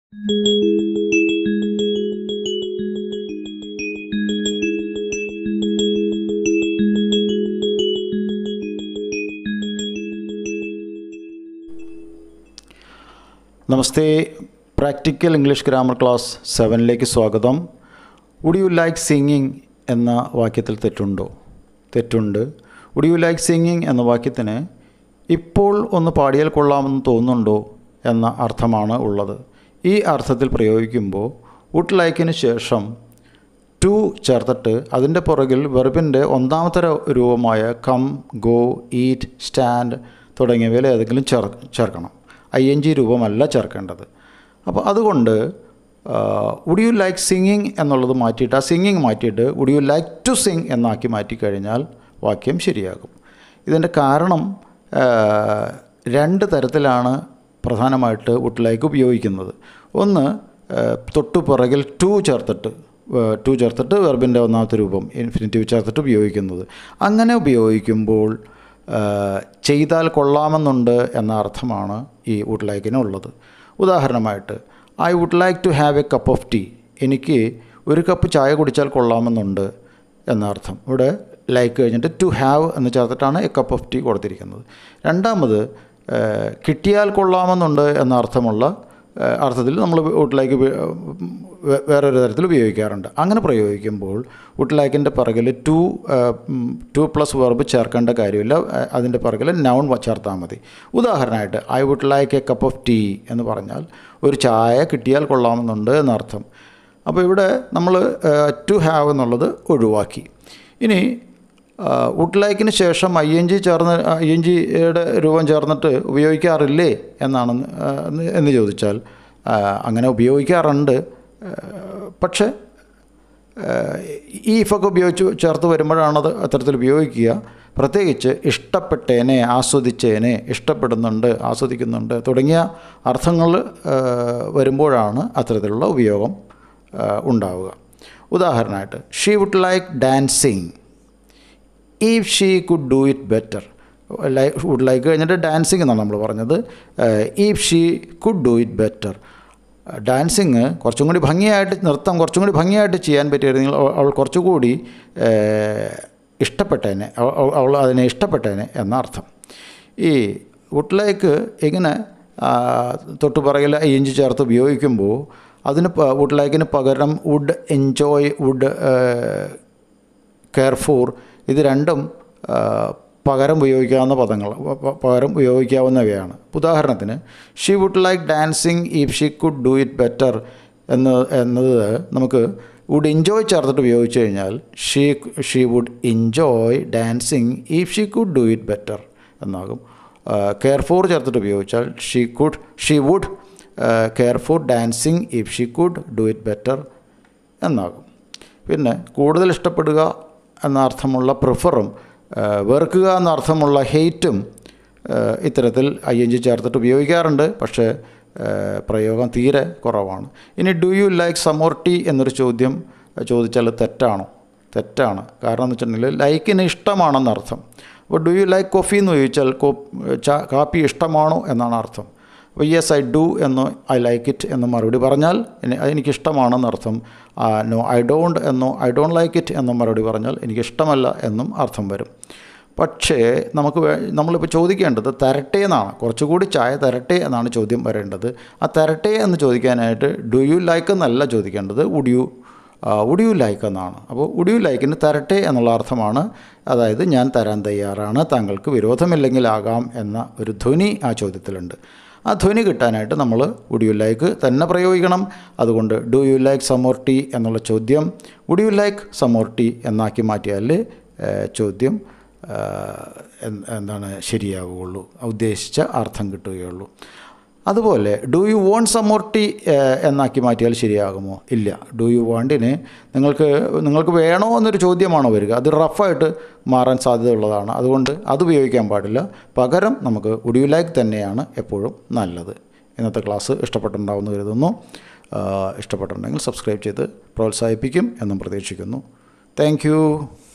നമസ്തേ practical English grammar class സെവനിലേക്ക് സ്വാഗതം would you like singing എന്ന വാക്യത്തിൽ തെറ്റുണ്ടോ തെറ്റുണ്ട് വുഡ് യു ലൈക്ക് സിംഗിങ് എന്ന വാക്യത്തിന് ഇപ്പോൾ ഒന്ന് പാടിയാൽ കൊള്ളാമെന്ന് തോന്നുന്നുണ്ടോ എന്ന അർത്ഥമാണ് ഉള്ളത് ഈ അർത്ഥത്തിൽ പ്രയോഗിക്കുമ്പോൾ വുഡ് ലൈക്കിന് ശേഷം ടു ചേർത്തിട്ട് അതിൻ്റെ പുറകിൽ വെർബിൻ്റെ ഒന്നാമത്തെ ര- രൂപമായ കം ഗോ ഈറ്റ് സ്റ്റാൻഡ് തുടങ്ങിയവയിൽ ഏതെങ്കിലും ചേർ ചേർക്കണം ഐ എൻ ജി രൂപമല്ല ചേർക്കേണ്ടത് അപ്പോൾ അതുകൊണ്ട് വുഡ് യു ലൈക്ക് സിംഗിങ് എന്നുള്ളത് മാറ്റിയിട്ട് ആ സിംഗിങ് മാറ്റിയിട്ട് would you like to sing എന്നാക്കി മാറ്റിക്കഴിഞ്ഞാൽ വാക്യം ശരിയാകും ഇതിൻ്റെ കാരണം ആ, രണ്ട് തരത്തിലാണ് പ്രധാനമായിട്ട് വുഡ് ലൈക്ക് ഉപയോഗിക്കുന്നത് ഒന്ന് ആ, തൊട്ടു പുറകിൽ ടു ചേർത്തിട്ട് ടു ചേർത്തിട്ട് വെർബിൻ്റെ ഒന്നാമത്തെ രൂപം ഇൻഫിനിറ്റീവ് ചേർത്തിട്ട് ഉപയോഗിക്കുന്നത് അങ്ങനെ ഉപയോഗിക്കുമ്പോൾ ആ, ചെയ്താൽ കൊള്ളാമെന്നുണ്ട് എന്ന അർത്ഥമാണ് ഈ വുഡ് ലൈക്കിനുള്ളത് ഉദാഹരണമായിട്ട് I would like to have a cup of tea എനിക്ക് ഒരു കപ്പ് ചായ കുടിച്ചാൽ കൊള്ളാമെന്നുണ്ട് എന്നർത്ഥം ഇവിടെ ലൈക്ക് കഴിഞ്ഞിട്ട് ടു ഹാവ് എന്ന് ചേർത്തിട്ടാണ് എ കപ്പ് ഓഫ് ടീ കൊടുത്തിരിക്കുന്നത് രണ്ടാമത് ആ, കിട്ടിയാൽ കൊള്ളാമെന്നുണ്ട് എന്ന അർത്ഥമുള്ള ആ, അർത്ഥത്തിൽ നമ്മൾ വുഡ് ലൈക്ക് വേറൊരു തരത്തിൽ ഉപയോഗിക്കാറുണ്ട് അങ്ങനെ പ്രയോഗിക്കുമ്പോൾ വുഡ് ലൈക്കിൻ്റെ പിറകിൽ ടു ടു പ്ലസ് വെർബ് ചേർക്കേണ്ട കാര്യമില്ല ആ, അതിൻ്റെ പിറകിൽ നൗൺ ചേർത്താൽ മതി ഉദാഹരണമായിട്ട് I would like a cup of tea എന്ന് പറഞ്ഞാൽ ഒരു ചായ കിട്ടിയാൽ കൊള്ളാമെന്നുണ്ട് എന്നർത്ഥം അപ്പോൾ ഇവിടെ നമ്മൾ ടു ഹാവ് എന്നുള്ളത് ഒഴിവാക്കി ഇനി വുഡ് ലൈക്കിന് ശേഷം ഐ എൻ ജി ചേർന്ന് ഐ എൻ ജിയുടെ രൂപം ചേർന്നിട്ട് ഉപയോഗിക്കാറില്ലേ എന്നാണ് എന്ന് ചോദിച്ചാൽ ആ, അങ്ങനെ ഉപയോഗിക്കാറുണ്ട് ആ, പക്ഷേ ഈ ഇഫൊക്കെ ഉപയോഗിച്ച് ചേർത്ത് വരുമ്പോഴാണത് അത്തരത്തിൽ ഉപയോഗിക്കുക പ്രത്യേകിച്ച് ഇഷ്ടപ്പെട്ടേനെ ആസ്വദിച്ചേനെ ഇഷ്ടപ്പെടുന്നുണ്ട് ആസ്വദിക്കുന്നുണ്ട് തുടങ്ങിയ അർത്ഥങ്ങൾ വരുമ്പോഴാണ് അത്തരത്തിലുള്ള ഉപയോഗം ആ, ഉണ്ടാവുക ഉദാഹരണമായിട്ട് she would like dancing if she could do it better like would like കഴിഞ്ഞിട്ട് ഡാൻസിങ് എന്നാണ് നമ്മൾ പറഞ്ഞത് if she could do it better dancing കുറച്ചും കൂടി ഭംഗിയായിട്ട് നൃത്തം കുറച്ചും കൂടി ഭംഗിയായിട്ട് ചെയ്യാൻ പറ്റിയിരുന്നെങ്കിൽ അവൾ- അവൾ കുറച്ചുകൂടി ഏഹ്, ഇഷ്ടപ്പെട്ടേനെ അവ- അവൾ- അവൾ അതിനെ ഇഷ്ടപ്പെട്ടേനെ എന്ന അർത്ഥം ഈ വുഡ് ലൈക്ക് ഇങ്ങനെ ആ, തൊട്ട് പുറകിൽ ഇഞ്ചി ചേർത്ത് ഉപയോഗിക്കുമ്പോൾ അതിന് പ- വുഡ് ലൈക്കിന് പകരം would enjoy would care for ഇത് രണ്ടും ആ, പകരം ഉപയോഗിക്കാവുന്ന പദങ്ങൾ പ- പ- പകരം ഉപയോഗിക്കാവുന്നവയാണ് ഉദാഹരണത്തിന് she would like dancing if she could do it better എന്ന് എന്നത് നമുക്ക് വുഡ് എൻജോയ് ചേർത്തിട്ട് ഉപയോഗിച്ച് കഴിഞ്ഞാൽ she she would enjoy dancing if she could do it better എന്നാകും കെയർ ഫോർ ചേർത്തിട്ട് ഉപയോഗിച്ചാൽ she could she would care for dancing if she could do it better എന്നാകും പിന്നെ കൂടുതൽ ഇഷ്ടപ്പെടുക എന്ന അർത്ഥമുള്ള പ്രിഫറും വെറുക്കുക എന്ന അർത്ഥമുള്ള ഹെയ്റ്റും ഇത്തരത്തിൽ ഐ എൻ ജി ചേർത്തിട്ട് ഉപയോഗിക്കാറുണ്ട് പക്ഷേ ആ, പ്രയോഗം തീരെ കുറവാണ് ഇനി ഡു യു ലൈക്ക് സമോർട്ടി എന്നൊരു ചോദ്യം ചോദിച്ചാൽ തെറ്റാണോ തെറ്റാണ് കാരണം എന്ന് വെച്ചിട്ടുണ്ടെങ്കിൽ ലൈക്കിന് ഇഷ്ടമാണെന്നർത്ഥം അപ്പോൾ ഡു യു ലൈക്ക് കോഫി എന്ന് ചോദിച്ചാൽ കോ ചാ കാപ്പി ഇഷ്ടമാണോ എന്നാണ് അർത്ഥം അപ്പോൾ യെസ് ഐ ഡു എന്നോ ഐ ലൈക്ക് ഇറ്റ് എന്ന് മറുപടി പറഞ്ഞാൽ എനി- അതെനിക്കിഷ്ടമാണെന്നർത്ഥം നോ ഐ ഡോണ്ട് എന്നോ ഐ ഡോണ്ട് ലൈക്ക് ഇറ്റ് എന്നും മറുപടി പറഞ്ഞാൽ എനിക്കിഷ്ടമല്ല എന്നും അർത്ഥം വരും പക്ഷേ നമുക്ക് വേ- നമ്മളിപ്പോൾ ചോദിക്കേണ്ടത് തരട്ടെ എന്നാണ് കുറച്ചുകൂടി ചായ തരട്ടെ എന്നാണ് ചോദ്യം വരേണ്ടത് ആ തരട്ടെ എന്ന് ചോദിക്കാനായിട്ട് ഡു യു ലൈക്ക് എന്നല്ല ചോദിക്കേണ്ടത് would you would you like എന്നാണ് അപ്പോൾ വുഡ് യു ലൈക്കിന് തരട്ടെ എന്നുള്ള അർത്ഥമാണ് അതായത് ഞാൻ തരാൻ തയ്യാറാണ് താങ്കൾക്ക് വിരോധമില്ലെങ്കിൽ ആകാം എന്ന ഒരു ധ്വനി ആ ചോദ്യത്തിലുണ്ട് ആ ധ്വനി കിട്ടാനായിട്ട് നമ്മൾ വുഡ് യു ലൈക്ക് തന്നെ പ്രയോഗിക്കണം അതുകൊണ്ട് do you like some more tea എന്നുള്ള ചോദ്യം would you like some more tea എന്നാക്കി മാറ്റിയാൽ ഏഹ്, ചോദ്യം ഏഹ്, എന്ത്- എന്താണ് ശരിയാവുകയുള്ളൂ ഉദ്ദേശിച്ച അർത്ഥം കിട്ടുകയുള്ളൂ അതുപോലെ do you want some more tea എന്നാക്കി മാറ്റിയാൽ ശരിയാകുമോ ഇല്ല ഡു യു വാണ്ടിന് നിങ്ങൾക്ക് നിങ്ങൾക്ക് വേണോ എന്നൊരു ചോദ്യമാണോ വരിക അത് റഫായിട്ട് മാറാൻ സാധ്യതയുള്ളതാണ് അതുകൊണ്ട് അത് ഉപയോഗിക്കാൻ പാടില്ല പകരം നമുക്ക് വുഡ് യു ലൈക്ക് തന്നെയാണ് എപ്പോഴും നല്ലത് ഇന്നത്തെ ക്ലാസ് ഇഷ്ടപ്പെട്ടിട്ടുണ്ടാവുമെന്ന് കരുതുന്നു ആ, ഇഷ്ടപ്പെട്ടിട്ടുണ്ടെങ്കിൽ സബ്സ്ക്രൈബ് ചെയ്ത് പ്രോത്സാഹിപ്പിക്കും എന്നും പ്രതീക്ഷിക്കുന്നു താങ്ക്